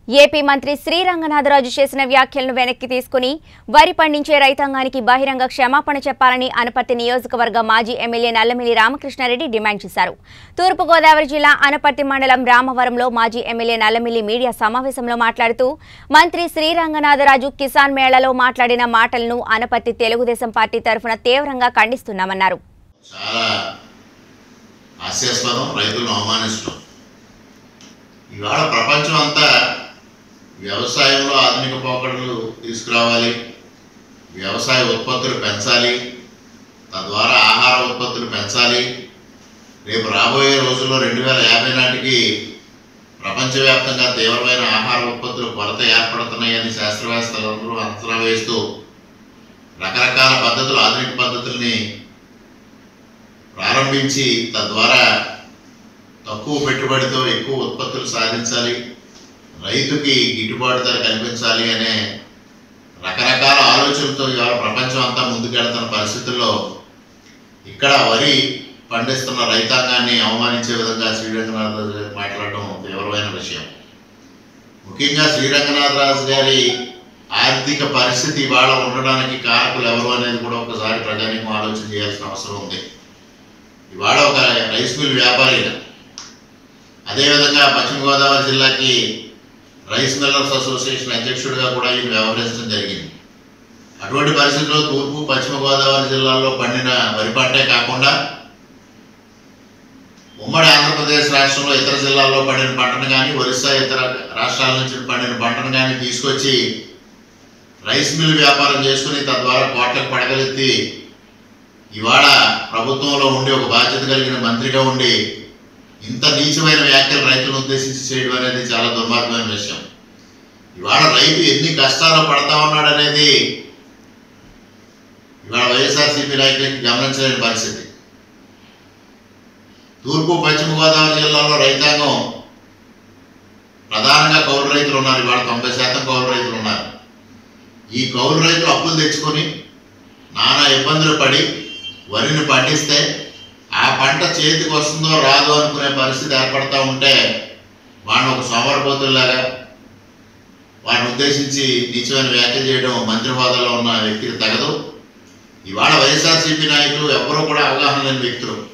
AP మంత్రి శ్రీరంగనాథరాజు చేసిన వ్యాఖ్యలను వెనక్కి తీసుకుని వరి పండించే రైతాంగానికి బహిరంగ క్షమాపణ చెప్పాలని అనపర్తి నియోజకవర్గ మాజీ ఎమ్మెల్యే నల్లమిల్లి రామకృష్ణారెడ్డి డిమాండ్ చేశారు తూర్పుగోదావరి జిల్లా అనపర్తి మండలం రామవరంలో మాజీ ఎమ్మెల్యే నల్లమిల్లి మీడియా సమావేశంలో మాట్లాడుతూ మంత్రి శ్రీరంగనాథరాజు కిసాన్ మేళలో మాట్లాడిన మాటలను అనపర్తి తెలుగుదేశం పార్టీ తరఫున తీవ్రంగా ఖండిస్తున్నామన్నారు చాలా హాస్యాస్పదం రైతులను అవమానించడం ఇవాళ ప్రపంచం అంతా వ్యవసాయంలో ఆధునిక పోకడలు తీసుకురావాలి వ్యవసాయ ఉత్పత్తులు పెంచాలి తద్వారా ఆహార ఉత్పత్తులు పెంచాలి రేపు రాబోయే రోజుల్లో రెండు వేల యాభై నాటికి ప్రపంచవ్యాప్తంగా తీవ్రమైన ఆహార ఉత్పత్తులు కొరత ఏర్పడుతున్నాయని శాస్త్రవేత్తలందరూ అంచనా వేస్తూ రకరకాల పద్ధతులు ఆధునిక పద్ధతుల్ని ప్రారంభించి తద్వారా తక్కువ పెట్టుబడితో ఎక్కువ ఉత్పత్తులు సాధించాలి రైతుకి గిట్టుబాటు ధర కల్పించాలి అనే రకరకాల ఆలోచనలతో ఇవాళ ప్రపంచం అంతా ముందుకెళ్తున్న పరిస్థితుల్లో ఇక్కడ వరి పండిస్తున్న రైతాంగాన్ని అవమానించే విధంగా శ్రీరంగనాథరాజు గారు మాట్లాడడం తీవ్రమైన విషయం ముఖ్యంగా శ్రీరంగనాథరాజు గారి ఆర్థిక పరిస్థితి ఇవాళ ఉండడానికి కారకులు ఎవరు అనేది కూడా ఒకసారి ప్రజానికి ఆలోచన చేయాల్సిన అవసరం ఉంది ఇవాళ ఒక రైస్ మిల్ వ్యాపారిగా అదేవిధంగా పశ్చిమ గోదావరి జిల్లాకి రైస్ మిల్లర్స్ అసోసియేషన్ అధ్యక్షుడిగా కూడా ఈయన వ్యవహరించడం జరిగింది అటువంటి పరిస్థితుల్లో తూర్పు పశ్చిమ గోదావరి జిల్లాల్లో పండిన వరి పంటే కాకుండా ఉమ్మడి ఆంధ్రప్రదేశ్ రాష్ట్రంలో ఇతర జిల్లాల్లో పండిన పంటను కానీ ఒరిస్సా ఇతర రాష్ట్రాల నుంచి పండిన పంటను కానీ తీసుకొచ్చి రైస్ మిల్ వ్యాపారం చేసుకుని తద్వారా కోట్లకు పడగలెత్తి ఇవాళ ప్రభుత్వంలో ఉండి ఒక బాధ్యత కలిగిన మంత్రిగా ఉండి ఇంత నీచమైన వ్యాఖ్యలు రైతులను ఉద్దేశించి చేయడం అనేది చాలా దుర్మార్గమైన విషయం ఇవాళ రైతు ఎన్ని కష్టాలు పడతా ఉన్నాడు అనేది ఇవాళ వైఎస్ఆర్సీపీ నాయకులకి గమనించలేని పరిస్థితి తూర్పు పశ్చిమ గోదావరి జిల్లాలో రైతాంగం ప్రధానంగా కౌలు రైతులు ఉన్నారు ఇవాళ తొంభై శాతం కౌలు రైతులు ఉన్నారు ఈ కౌలు రైతులు అప్పులు తెచ్చుకొని నానా ఇబ్బందులు పడి వరిని పండిస్తే ఆ పంట చేతికి వస్తుందో రాదో అనుకునే పరిస్థితి ఏర్పడతా ఉంటే వాడిని ఒక సోమరపోతుల్లాగా వాడిని ఉద్దేశించి నీచమైన వ్యాఖ్యలు చేయడం మంత్రి హోదాలో ఉన్న వ్యక్తికి తగదు ఇవాళ వైఎస్ఆర్సీపీ నాయకులు ఎవ్వరూ కూడా అవగాహన లేని వ్యక్తులు